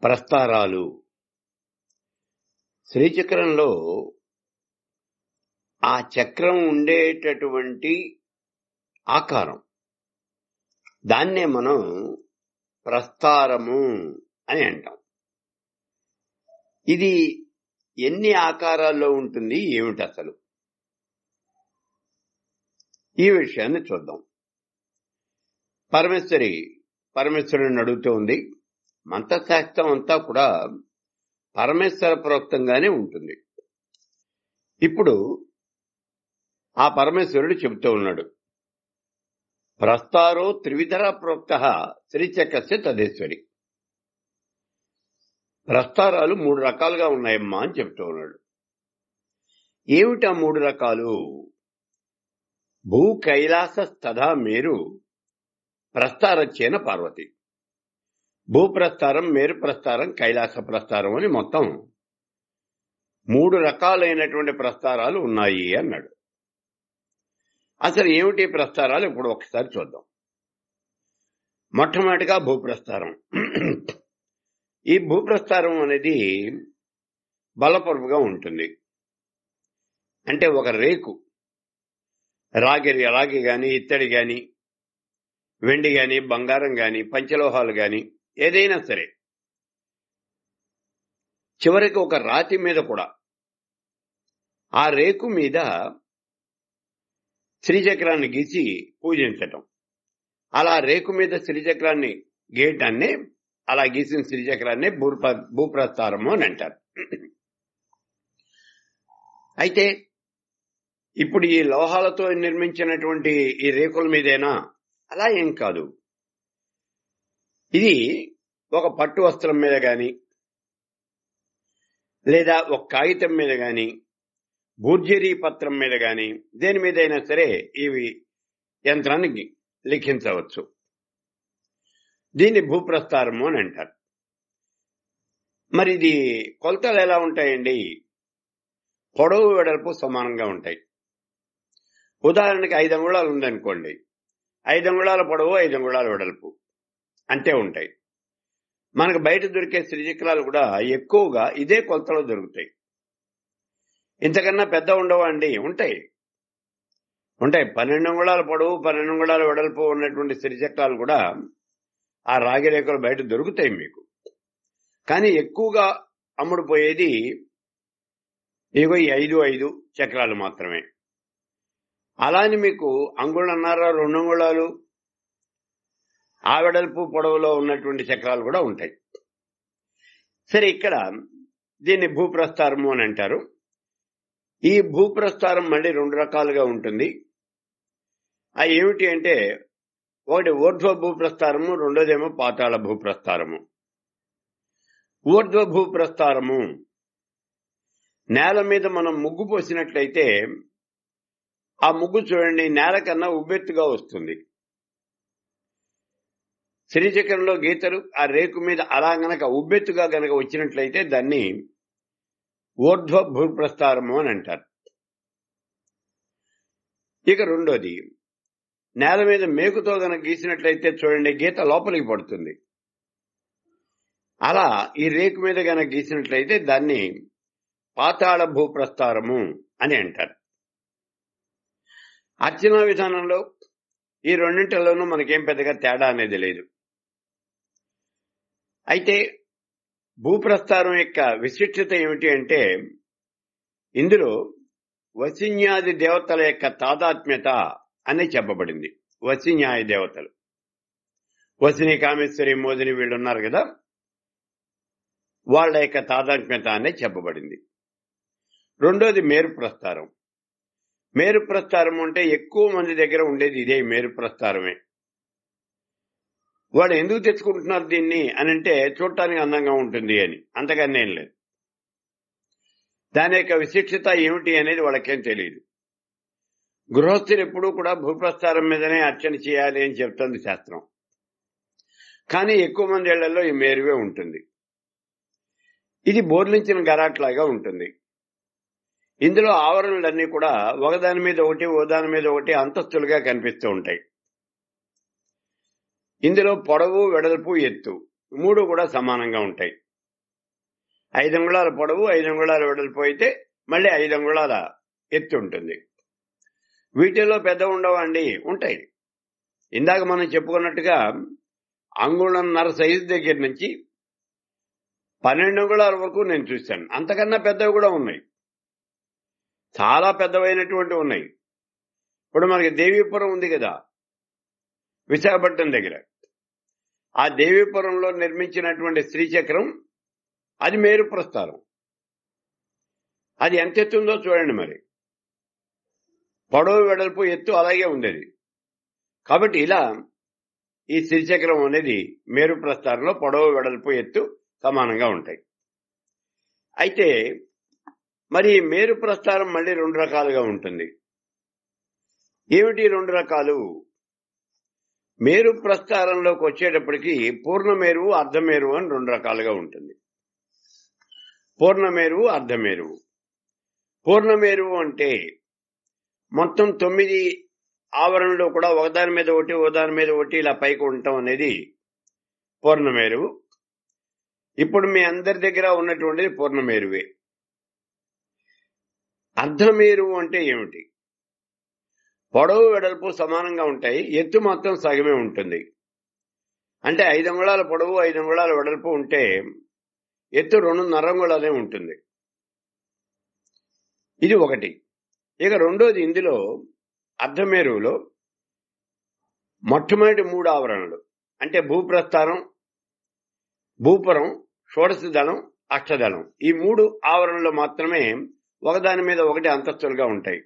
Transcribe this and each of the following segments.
ప్రస్తారాలు శ్రీచక్రంలో ఆ చక్రం ఉండేటటువంటి ఆకారం దాన్నే మనం ప్రస్తారము అని అంటాం ఇది ఎన్ని ఆకారాల్లో ఉంటుంది ఏమిటి అసలు ఈ విషయాన్ని చూద్దాం పరమేశ్వరి పరమేశ్వరుని అడుగుతూ ఉంది మంత్రశాస్త్రం అంతా కూడా పరమేశ్వర ప్రోక్తంగానే ఉంటుంది ఇప్పుడు ఆ పరమేశ్వరుడు చెబుతూ ఉన్నాడు ప్రస్తారో త్రివిధర ప్రోక్త శ్రీచక్రస్య తదేశ్వరి ప్రస్తారాలు మూడు రకాలుగా ఉన్నాయమ్మా అని చెప్తూ ఉన్నాడు ఏమిటా మూడు రకాలు భూ కైలాస తథా మేరు ప్రస్తారచ్చేన పార్వతి భూప్రస్తారం మేరు ప్రస్తారం కైలాస ప్రస్తారం అని మొత్తం మూడు రకాలైనటువంటి ప్రస్తారాలు ఉన్నాయి అన్నాడు అసలు ఏమిటి ప్రస్తారాలు ఇప్పుడు ఒకసారి చూద్దాం మొట్టమొదటిగా భూప్రస్తారం ఈ భూప్రస్తారం అనేది బలపరుపుగా ఉంటుంది అంటే ఒక రేకు రాగి రాగి గాని ఇత్తడి గాని వెండి గాని బంగారం గాని పంచలోహాలు గాని ఏదైనా సరే చివరికి ఒక రాతి మీద కూడా ఆ రేకు మీద శ్రీచక్రాన్ని గీసి పూజించటం అలా రేకు మీద శ్రీచక్రాన్ని గీయటాన్ని అలా గీసిన శ్రీచక్రాన్ని భూప్ర భూప్రస్తారము అని అంటారు అయితే ఇప్పుడు ఈ లోహాలతో నిర్మించినటువంటి ఈ రేకుల మీదేనా అలా ఏం కాదు ఇది ఒక పట్టు వస్త్రం మీద గాని లేదా ఒక కాగితం మీద గాని భూర్జరీ పత్రం మీద గాని దేని మీదైనా సరే ఇవి యంత్రాన్ని లిఖించవచ్చు దీన్ని భూప్రస్తారము అని అంటారు మరి ఇది కొలతలు ఎలా ఉంటాయండి పొడవు వెడల్పు సమానంగా ఉంటాయి ఉదాహరణకి ఐదు అంగుళాలు ఉందనుకోండి ఐదు అంగుళాల పొడవు ఐదు అంగుళాల వెడల్పు అంతే ఉంటాయి మనకు బయట దొరికే శ్రీచక్రాలు కూడా ఎక్కువగా ఇదే కొలతలో దొరుకుతాయి ఇంతకన్నా పెద్ద ఉండవా అండి ఉంటాయి ఉంటాయి పన్నెండు అంగుళాల పొడవు పన్నెండు అంగుళాల వెడల్పు ఉన్నటువంటి శ్రీచక్రాలు కూడా ఆ రాగి రేఖలు బయట దొరుకుతాయి మీకు కానీ ఎక్కువగా అమ్ముడుపోయేది ఇగో ఈ ఐదు ఐదు చక్రాలు మాత్రమే అలాని మీకు అంగుళన్నర రెండు అంగుళాలు ఆ వెడల్పు పొడవులో ఉన్నటువంటి చక్రాలు కూడా ఉంటాయి సరే ఇక్కడ దీన్ని భూప్రస్తారము అని అంటారు ఈ భూప్రస్తారం మళ్ళీ రెండు రకాలుగా ఉంటుంది ఆ ఏమిటి అంటే ఒకటి ఊర్ధ్వ భూప్రస్తారము రెండోదేమో పాతాళ భూప్రస్తారము ఊర్ధ్వ భూప్రస్తారము నేల మీద మనం ముగ్గు పోసినట్లయితే ఆ ముగ్గు చూడండి నేల కన్నా ఉబ్బెత్తుగా వస్తుంది శ్రీచక్రంలో గీతలు ఆ రేకు మీద అలా గనక ఉబ్బెత్తుగా గనక వచ్చినట్లయితే దాన్ని ఊర్ధ్వ భూప్రస్తారము అని అంటారు ఇక రెండోది నేల మీద మేకుతో గనక గీసినట్లయితే చూడండి గీత లోపలికి పడుతుంది అలా ఈ రేకు మీద గనక గీసినట్లయితే దాన్ని పాతాళ భూప్రస్తారము అని అంటారు అర్చనా విధానంలో ఈ రెండింటిలోనూ మనకేం పెద్దగా తేడా అనేది లేదు అయితే భూప్రస్తారం యొక్క విశిష్టత ఏమిటి అంటే ఇందులో వసిన్యాది దేవతల యొక్క తాదాత్మ్యత అని చెప్పబడింది వసిన్యాయ దేవతలు వసిని కామేశ్వరి మోదిని వీళ్ళు ఉన్నారు కదా వాళ్ళ యొక్క తాదాత్మ్యత అనే చెప్పబడింది రెండోది మేరు ప్రస్తారం మేరు ప్రస్తారం అంటే ఎక్కువ మంది దగ్గర ఉండేది ఇదే మేరు ప్రస్తారమే వాడు ఎందుకు తెచ్చుకుంటున్నారు దీన్ని అని అంటే చూడటానికి అందంగా ఉంటుంది అని అంతకన్నా ఏం లేదు దాని యొక్క విశిష్టత ఏమిటి అనేది వాళ్ళకేం తెలియదు గృహస్థులు ఎప్పుడూ కూడా భూప్రస్తారం మీదనే అర్చన చేయాలి అని చెప్తుంది శాస్త్రం కానీ ఎక్కువ మంది ఇళ్లలో ఈ మేరువే ఉంటుంది ఇది బోర్లించిన గరాట్లాగా ఉంటుంది ఇందులో ఆవరణలన్నీ కూడా ఒకదాని మీద ఒకటి ఓదాని మీద ఒకటి అంతస్తులుగా కనిపిస్తూ ఉంటాయి ఇందులో పొడవు వెడల్పు ఎత్తు మూడు కూడా సమానంగా ఉంటాయి ఐదు అంగుళాల పొడవు ఐదు అంగుళాల వెడల్పు అయితే మళ్ళీ ఐదు అంగుళాల ఎత్తు ఉంటుంది వీటిలో పెద్ద ఉండవండి ఉంటాయి ఇందాక మనం చెప్పుకున్నట్టుగా అంగుళన్నర సైజు దగ్గర నుంచి పన్నెండు అంగుళాల వరకు నేను చూశాను అంతకన్నా పెద్దవి కూడా ఉన్నాయి చాలా పెద్దవైనటువంటి ఉన్నాయి ఇప్పుడు మనకి దేవీపురం ఉంది కదా విశాఖపట్నం దగ్గర ఆ దేవీపురంలో నిర్మించినటువంటి శ్రీచక్రం అది మేరు ప్రస్థానం అది ఎంత ఎత్తుందో చూడండి మరి పొడవు వెడల్పు ఎత్తు అలాగే ఉంది అది కాబట్టి ఇలా ఈ శ్రీచక్రం అనేది మేరు ప్రస్థానంలో పొడవు వెడల్పు ఎత్తు సమానంగా ఉంటాయి అయితే మరి ఈ మేరు ప్రస్థానం మళ్ళీ రెండు రకాలుగా ఉంటుంది ఏమిటి రెండు రకాలు మేరు ప్రస్థానంలోకి వచ్చేటప్పటికి పూర్ణమేరువు అర్ధమేరువు అని రెండు రకాలుగా ఉంటుంది పూర్ణమేరువు అర్ధమేరువు పూర్ణమేరువు అంటే మొత్తం తొమ్మిది ఆవరణలో కూడా ఒకదాని మీద ఒకటి ఒకదాని మీద ఒకటి ఇలా పైకి ఉండటం అనేది పూర్ణమేరువు ఇప్పుడు మీ అందరి దగ్గర ఉన్నటువంటిది పూర్ణమేరువే అర్ధమేరువు అంటే ఏమిటి పొడవు వెడల్పు సమానంగా ఉంటాయి ఎత్తు మాత్రం సగమే ఉంటుంది అంటే ఐదు అంగుళాల పొడవు ఐదు అంగుళాల వెడల్పు ఉంటే ఎత్తు రెండున్నర అంగుళాలే ఉంటుంది ఇది ఒకటి ఇక రెండోది ఇందులో అర్ధమేరువులో మొట్టమొదటి మూడు ఆవరణలు అంటే భూప్రస్థానం భూపురం షోడశ దళం అష్టదళం ఈ మూడు ఆవరణలు మాత్రమే ఒకదాని మీద ఒకటి అంతస్తులుగా ఉంటాయి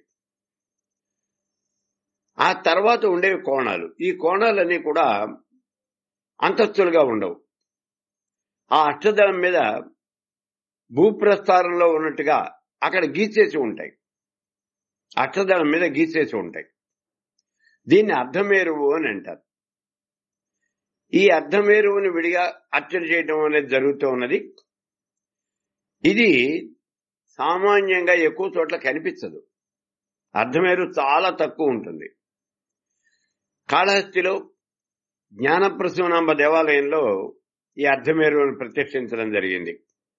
ఆ తర్వాత ఉండేవి కోణాలు ఈ కోణాలన్నీ కూడా అంతస్తులుగా ఉండవు ఆ అష్టదళం మీద భూప్రస్థానంలో ఉన్నట్టుగా అక్కడ గీసేసి ఉంటాయి అష్టదళం మీద గీసేసి ఉంటాయి దీన్ని అర్ధమేరువు అని అంటారు ఈ అర్ధమేరువుని విడిగా అర్చన చేయటం అనేది జరుగుతూ ఉన్నది ఇది సామాన్యంగా ఎక్కువ చోట్ల కనిపించదు అర్ధమేరు చాలా తక్కువ ఉంటుంది కాళహస్తిలో జ్ఞానప్రసూనాంబ దేవాలయంలో ఈ అర్ధమేరువును ప్రత్యక్షించడం జరిగింది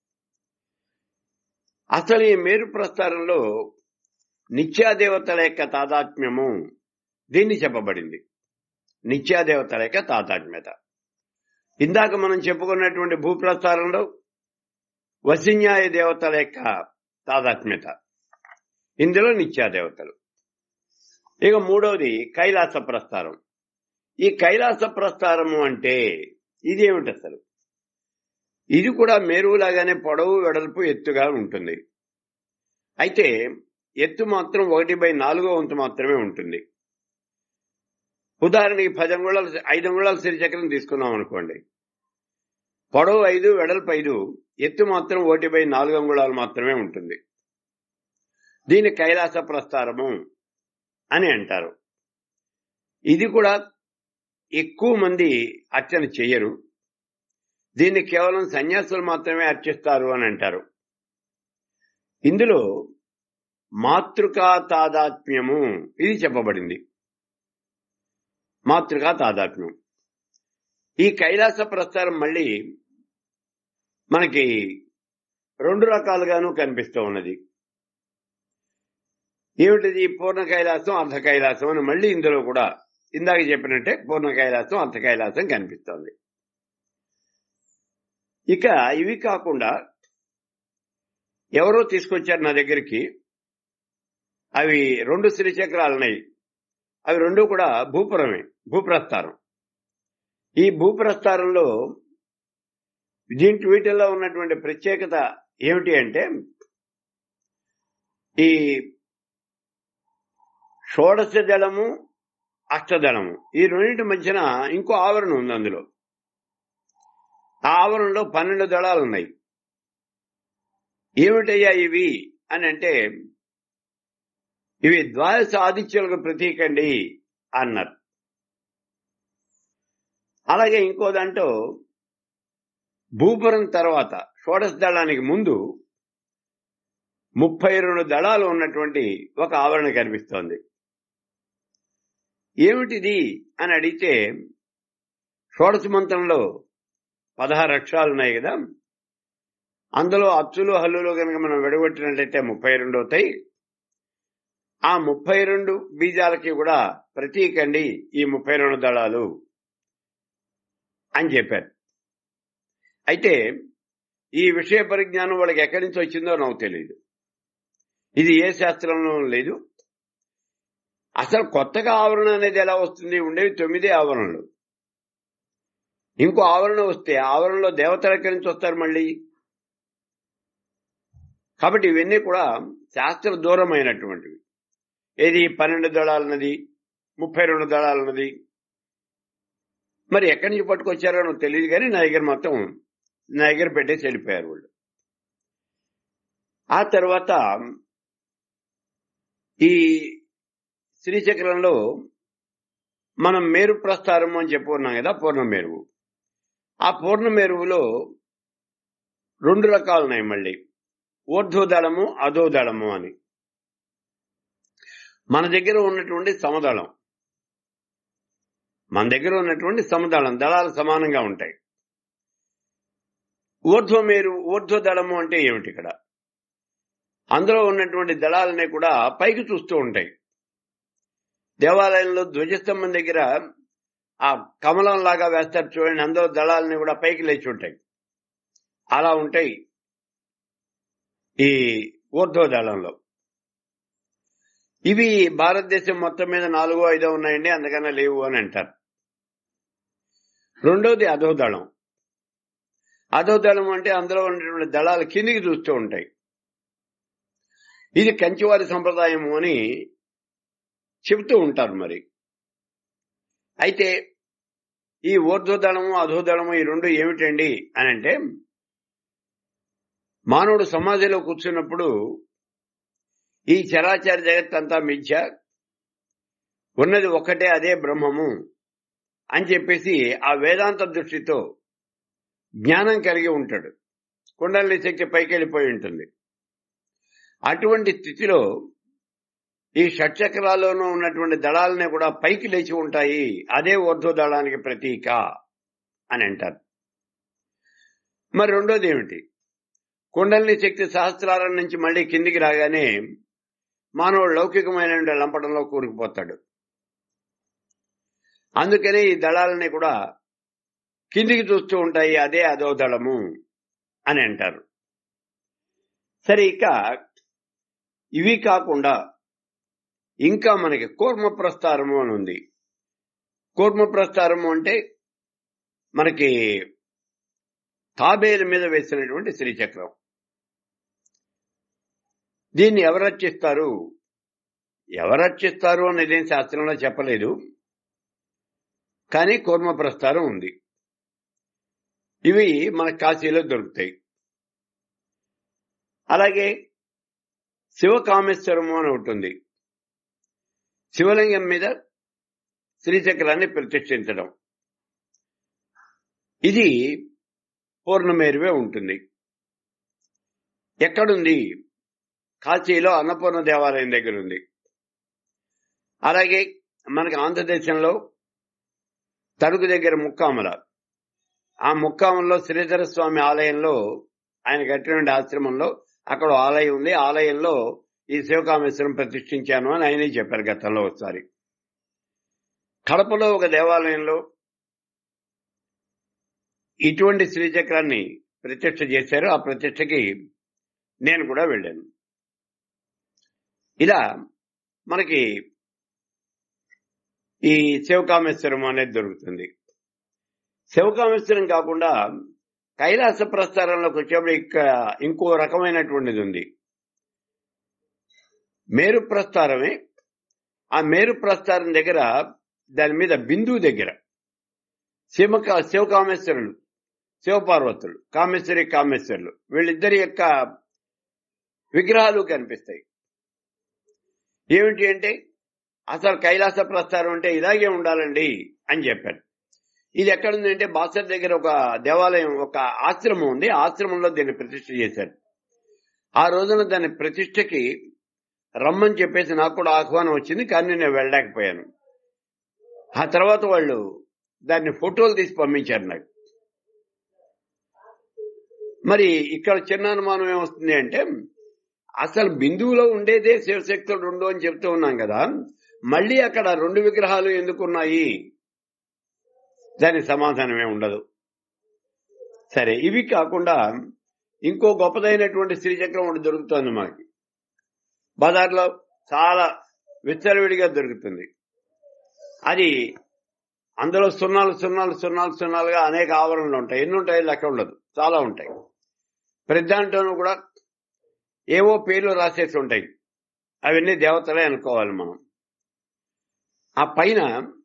అసలు ఈ మేరు ప్రస్థానంలో నిత్యాదేవతల యొక్క తాదాత్మ్యము దీన్ని చెప్పబడింది నిత్యాదేవతల యొక్క తాదాత్మ్యత ఇందాక మనం చెప్పుకున్నటువంటి భూప్రస్థానంలో వసిన్యాయ దేవతల యొక్క తాదాత్మ్యత ఇందులో నిత్యాదేవతలు ఇక మూడవది కైలాస ప్రస్థానం ఈ కైలాస ప్రస్థానము అంటే ఇదేమిటి అసలు ఇది కూడా మేరువులాగానే పొడవు వెడల్పు ఎత్తుగా ఉంటుంది అయితే ఎత్తు మాత్రం ఒకటి బై నాలుగో వంతు మాత్రమే ఉంటుంది ఉదాహరణకి పది అంగుళాలు ఐదు అంగుళాల సిరిచక్రం తీసుకున్నాం అనుకోండి పొడవు ఐదు వెడల్పు ఐదు ఎత్తు మాత్రం ఒకటి బై నాలుగు అంగుళాలు మాత్రమే ఉంటుంది దీని కైలాస ప్రస్థానము అని అంటారు ఇది కూడా ఎక్కువ మంది అర్చన చెయ్యరు దీన్ని కేవలం సన్యాసులు మాత్రమే అర్చిస్తారు అని అంటారు ఇందులో మాతృకా తాదాత్మ్యము ఇది చెప్పబడింది మాతృకా తాదాత్మ్యం ఈ కైలాస ప్రస్థానం మళ్ళీ మనకి రెండు రకాలుగాను కనిపిస్తూ ఉన్నది ఏమిటిది పూర్ణ కైలాసం అర్ధ కైలాసం అని మళ్ళీ ఇందులో కూడా ఇందాక చెప్పినట్టే పూర్ణ కైలాసం అర్ధ కైలాసం కనిపిస్తోంది ఇక ఇవి కాకుండా ఎవరో తీసుకొచ్చారు నా దగ్గరికి అవి రెండు శ్రీచక్రాలు ఉన్నాయి అవి రెండు కూడా భూపురమే భూప్రస్థానం ఈ భూప్రస్థానంలో దీంట్ వీటిల్లో ఉన్నటువంటి ప్రత్యేకత ఏమిటి అంటే ఈ షోడశ దళము అష్టదళము ఈ రెండింటి మధ్యన ఇంకో ఆవరణ ఉంది అందులో ఆ ఆవరణలో పన్నెండు దళాలు ఉన్నాయి ఏమిటయ్యా ఇవి అని అంటే ఇవి ద్వాదశ ఆదిత్యులకు ప్రతీకండి అన్నారు అలాగే ఇంకో దాంట్లో భూపురం తర్వాత షోడశ దళానికి ముందు ముప్పై రెండు దళాలు ఉన్నటువంటి ఒక ఆవరణ కనిపిస్తోంది ఏమిటిది అని అడిగితే షోడశ మంత్రంలో పదహారు అక్షరాలు ఉన్నాయి కదా అందులో అచ్చులు హల్లులు కనుక మనం విడగొట్టినట్లయితే ముప్పై రెండు అవుతాయి ఆ ముప్పై రెండు బీజాలకి కూడా ప్రతీకండి ఈ ముప్పై రెండు దళాలు అని చెప్పారు అయితే ఈ విషయ పరిజ్ఞానం వాళ్ళకి ఎక్కడి నుంచి వచ్చిందో నాకు తెలియదు ఇది ఏ శాస్త్రంలో లేదు అసలు కొత్తగా ఆవరణ అనేది ఎలా వస్తుంది ఉండేవి తొమ్మిది ఆవరణలు ఇంకో ఆవరణ వస్తే ఆవరణలో దేవతలు ఎక్కడి నుంచి వస్తారు మళ్ళీ కాబట్టి ఇవన్నీ కూడా శాస్త్ర దూరమైనటువంటివి ఏది పన్నెండు దళాలన్నది ముప్పై రెండు దళాలన్నది మరి ఎక్కడి నుంచి పట్టుకొచ్చారో నాకు తెలియదు కానీ నా దగ్గర మొత్తం నా దగ్గర పెట్టేసి వెళ్ళిపోయారు వాళ్ళు ఆ తర్వాత ఈ శ్రీచక్రంలో మనం మేరు ప్రస్తారం అని చెప్పుకున్నాం కదా పూర్ణ మేరువు ఆ పూర్ణ మేరువులో రెండు రకాలు ఉన్నాయి మళ్ళీ ఊర్ధ్వదళము అధోదళము అని మన దగ్గర ఉన్నటువంటి సమదళం మన దగ్గర ఉన్నటువంటి సమదళం దళాలు సమానంగా ఉంటాయి ఊర్ధ్వ మేరు ఊర్ధ్వ దళము అంటే ఏమిటి ఇక్కడ అందులో ఉన్నటువంటి దళాలని కూడా పైకి చూస్తూ ఉంటాయి దేవాలయంలో ధ్వజస్తంభం దగ్గర ఆ కమలం లాగా వేస్తారు చూడండి అందులో దళాలని కూడా పైకి లేచి ఉంటాయి అలా ఉంటాయి ఈ ఊర్ధ్వ దళంలో ఇవి భారతదేశం మొత్తం మీద నాలుగో ఐదో ఉన్నాయండి అందుకన్నా లేవు అని అంటారు రెండోది అధోదళం అధోదళం అంటే అందులో ఉన్నటువంటి దళాలు కిందికి చూస్తూ ఉంటాయి ఇది కంచివారి సంప్రదాయము అని చెబుతూ ఉంటారు మరి అయితే ఈ ఊర్ధ్వదళము అధోదళము ఈ రెండు ఏమిటండి అని అంటే మానవుడు సమాధిలో కూర్చున్నప్పుడు ఈ చరాచర జగత్ అంతా మిథ్య ఉన్నది ఒక్కటే అదే బ్రహ్మము అని చెప్పేసి ఆ వేదాంత దృష్టితో జ్ఞానం కలిగి ఉంటాడు కుండలి శక్తి పైకి వెళ్ళిపోయి ఉంటుంది అటువంటి స్థితిలో ఈ షట్చక్రాల్లోనూ ఉన్నటువంటి దళాలని కూడా పైకి లేచి ఉంటాయి అదే ఊర్ధ్వ దళానికి ప్రతీక అని అంటారు మరి రెండోది ఏమిటి కుండలిని శక్తి సహస్రారం నుంచి మళ్ళీ కిందికి రాగానే మానవుడు లౌకికమైన లంపటంలో కూరుకుపోతాడు అందుకనే ఈ దళాలని కూడా కిందికి చూస్తూ ఉంటాయి అదే అదో దళము అని అంటారు సరే ఇక ఇవి కాకుండా ఇంకా మనకి కూర్మ ప్రస్తారము అని ఉంది కూర్మ ప్రస్తారము అంటే మనకి తాబేలు మీద వేసినటువంటి శ్రీచక్రం దీన్ని ఎవరు రచిస్తారు ఎవరు రచిస్తారు అనేదేం శాస్త్రంలో చెప్పలేదు కానీ కూర్మ ప్రస్తారం ఉంది ఇవి మన కాశీలో దొరుకుతాయి అలాగే శివకామేశ్వరము అని ఒకటి ఉంది శివలింగం మీద శ్రీచక్రాన్ని ప్రతిష్ఠించడం ఇది పూర్ణమేరువే ఉంటుంది ఎక్కడుంది కాశీలో అన్నపూర్ణ దేవాలయం దగ్గర ఉంది అలాగే మనకి ఆంధ్రదేశంలో తణుకు దగ్గర ముక్కామల ఆ ముక్కామంలో శ్రీధర స్వామి ఆలయంలో ఆయన కట్టినటువంటి ఆశ్రమంలో అక్కడ ఆలయం ఉంది ఆలయంలో ఈ శివకామేశ్వరం ప్రతిష్ఠించాను అని ఆయనే చెప్పారు గతంలో ఒకసారి కడపలో ఒక దేవాలయంలో ఇటువంటి శ్రీచక్రాన్ని ప్రతిష్ఠ చేశారు ఆ ప్రతిష్టకి నేను కూడా వెళ్ళాను ఇలా మనకి ఈ శివకామేశ్వరం అనేది దొరుకుతుంది శివకామేశ్వరం కాకుండా కైలాస ప్రస్తారంలోకి వచ్చేప్పుడు ఇక్కడ ఇంకో రకమైనటువంటిది ఉంది మేరు ప్రస్తారమే ఆ మేరు ప్రస్తారం దగ్గర దాని మీద బిందువు దగ్గర శివక శివకామేశ్వరులు శివపార్వతులు కామేశ్వరి కామేశ్వరులు వీళ్ళిద్దరి యొక్క విగ్రహాలు కనిపిస్తాయి ఏమిటి అంటే అసలు కైలాస ప్రస్తారం అంటే ఇలాగే ఉండాలండి అని చెప్పారు ఇది ఎక్కడుంది అంటే బాసర్ దగ్గర ఒక దేవాలయం ఒక ఆశ్రమం ఉంది ఆశ్రమంలో దీన్ని ప్రతిష్ఠ చేశారు ఆ రోజున దాని ప్రతిష్టకి రమ్మని చెప్పేసి నాకు కూడా ఆహ్వానం వచ్చింది కానీ నేను వెళ్ళలేకపోయాను ఆ తర్వాత వాళ్ళు దాన్ని ఫోటోలు తీసి పంపించారు నాకు మరి ఇక్కడ చిన్న అనుమానం ఏమొస్తుంది అంటే అసలు బిందువులో ఉండేదే శివశక్తులు రెండు అని చెప్తూ ఉన్నాం కదా మళ్ళీ అక్కడ రెండు విగ్రహాలు ఎందుకున్నాయి దానికి సమాధానమే ఉండదు సరే ఇవి కాకుండా ఇంకో గొప్పదైనటువంటి శ్రీచక్రం ఒకటి దొరుకుతోంది మనకి బజార్లో చాలా విచ్చలవిడిగా దొరుకుతుంది అది అందులో సున్నాలు సున్నాలు సున్నాలు సున్నాలుగా అనేక ఆవరణలు ఉంటాయి ఎన్ని ఉంటాయి లెక్క ఉండదు చాలా ఉంటాయి ప్రతి దాంట్లోనూ కూడా ఏవో పేర్లు రాసేసి ఉంటాయి అవన్నీ దేవతలే అనుకోవాలి మనం ఆ పైన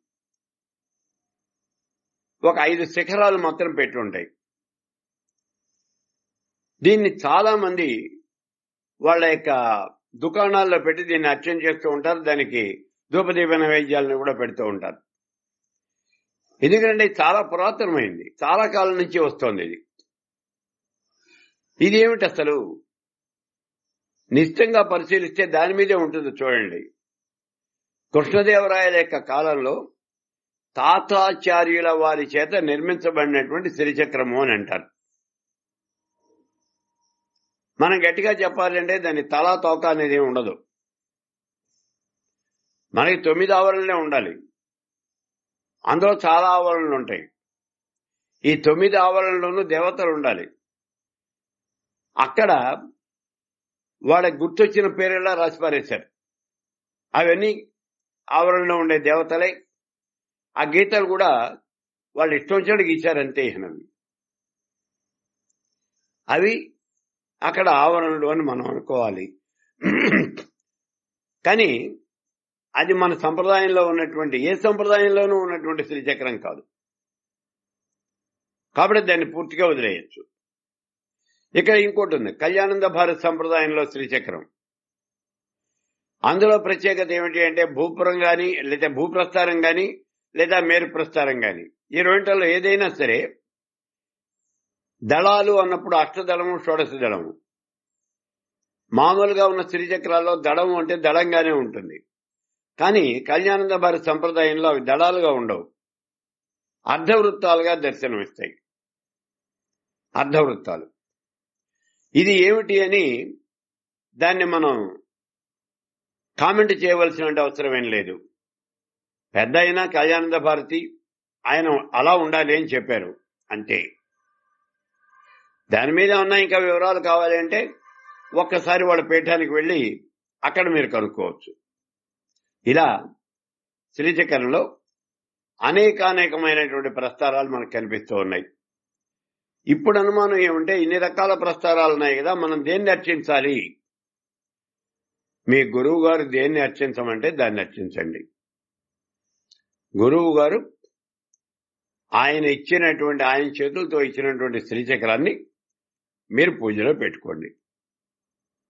ఒక ఐదు శిఖరాలు మాత్రం పెట్టి ఉంటాయి దీన్ని చాలా మంది వాళ్ళ యొక్క దుకాణాల్లో పెట్టి దీన్ని అర్చన చేస్తూ ఉంటారు దానికి ధూపదీప నైవేద్యాలను కూడా పెడుతూ ఉంటారు ఎందుకంటే ఇది చాలా పురాతనమైంది చాలా కాలం నుంచి వస్తోంది ఇది ఇది ఏమిటి అసలు నిశ్చితంగా పరిశీలిస్తే దాని మీదే ఉంటుంది చూడండి కృష్ణదేవరాయల యొక్క కాలంలో తాతాచార్యుల వారి చేత నిర్మించబడినటువంటి శ్రీచక్రము అని అంటారు మనం గట్టిగా చెప్పాలంటే దాని తల తోక అనేది ఏమి ఉండదు మనకి తొమ్మిది ఆవరణలే ఉండాలి అందులో చాలా ఆవరణలు ఉంటాయి ఈ తొమ్మిది ఆవరణలోనూ దేవతలు ఉండాలి అక్కడ వాళ్ళకి గుర్తొచ్చిన పేరెల్లా రాసి పారేశారు అవన్నీ ఆవరణలో ఉండే దేవతలే ఆ గీతలు కూడా వాళ్ళు ఇష్టం వచ్చినట్టు గీశారంతే అవి అవి అక్కడ ఆవరణలు అని మనం అనుకోవాలి కానీ అది మన సంప్రదాయంలో ఉన్నటువంటి ఏ సంప్రదాయంలోనూ ఉన్నటువంటి శ్రీచక్రం కాదు కాబట్టి దాన్ని పూర్తిగా వదిలేయచ్చు ఇక్కడ ఇంకోటి ఉంది కళ్యాణంద భారత్ సంప్రదాయంలో శ్రీచక్రం అందులో ప్రత్యేకత ఏమిటి అంటే భూపురం గాని లేదా భూప్రస్థానం గాని లేదా మేరు ప్రస్థానం గాని ఈ రెండింటిలో ఏదైనా సరే దళాలు అన్నప్పుడు అష్టదళము షోడశ దళము మామూలుగా ఉన్న శ్రీచక్రాల్లో దళము అంటే దళంగానే ఉంటుంది కానీ కళ్యాణంద భారత్ సంప్రదాయంలో అవి దళాలుగా ఉండవు అర్ధవృత్తాలుగా దర్శనమిస్తాయి అర్ధవృత్తాలు ఇది ఏమిటి అని దాన్ని మనం కామెంట్ చేయవలసిన అవసరం ఏం లేదు పెద్ద అయినా కళ్యాణంద భారతి ఆయన అలా ఉండాలి అని చెప్పారు అంతే దాని మీద ఉన్న ఇంకా వివరాలు కావాలి అంటే ఒక్కసారి వాళ్ళ పీఠానికి వెళ్ళి అక్కడ మీరు కనుక్కోవచ్చు ఇలా శ్రీచక్రంలో అనేకానేకమైనటువంటి ప్రస్తారాలు మనకు కనిపిస్తూ ఉన్నాయి ఇప్పుడు అనుమానం ఏమంటే ఇన్ని రకాల ప్రస్తారాలు ఉన్నాయి కదా మనం దేన్ని అర్చించాలి మీ గురువు గారు దేన్ని అర్చించమంటే దాన్ని అర్చించండి గురువు గారు ఆయన ఇచ్చినటువంటి ఆయన చేతులతో ఇచ్చినటువంటి శ్రీచక్రాన్ని మీరు పూజలో పెట్టుకోండి